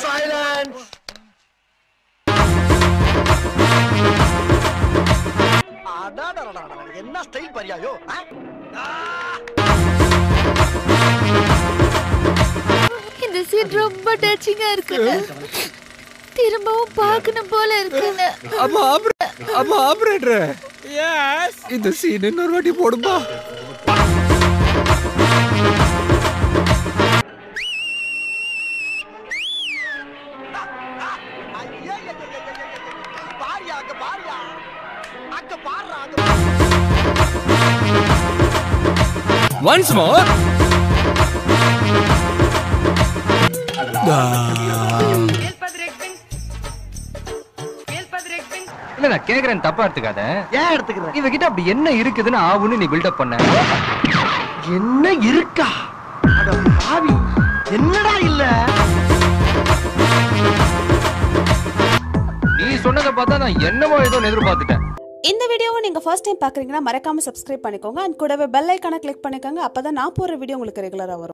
silence என்ன style பரியாயோ இந்த scene ரொம்ப டச்சிங்கா இருக்குங்க திரும்பவும் பார்க்கணும் போல இருக்குங்க அம்மா ஆப்ரே அம்மா ஆப்ரேட்டர் இந்த சீன் இன்னொரு வாட்டி போடுமா பாரியா அங்க பாரியா அங்க பாருடா அங்க ஒன்ஸ் மோர் இல்ல நான் கேக்குறேன் தப்பா எடுத்துக்காத ஏன் எடுத்துக்கிறேன் இவகிட்ட அப்படி என்ன இருக்குதுன்னு ஆவுன்னு நீ பில்டப் பண்ண என்ன இருக்கா அட பாவி என்னடா இல்ல நீ சொன்னதை பார்த்தா நான் என்னமோ ஏதோ எதிர்பார்த்துட்டேன் இந்த வீடியோவை நீங்க ஃபர்ஸ்ட் டைம் பாக்குறீங்கன்னா மறக்காம சப்ஸ்கிரைப் பண்ணிக்கோங்க அண்ட் கூடவே பெல் ஐக்கான கிளிக் பண்ணிக்கோங்க அப்பதான் நான் போற வீடியோ உங்களுக்கு ரெகுலரா வரும்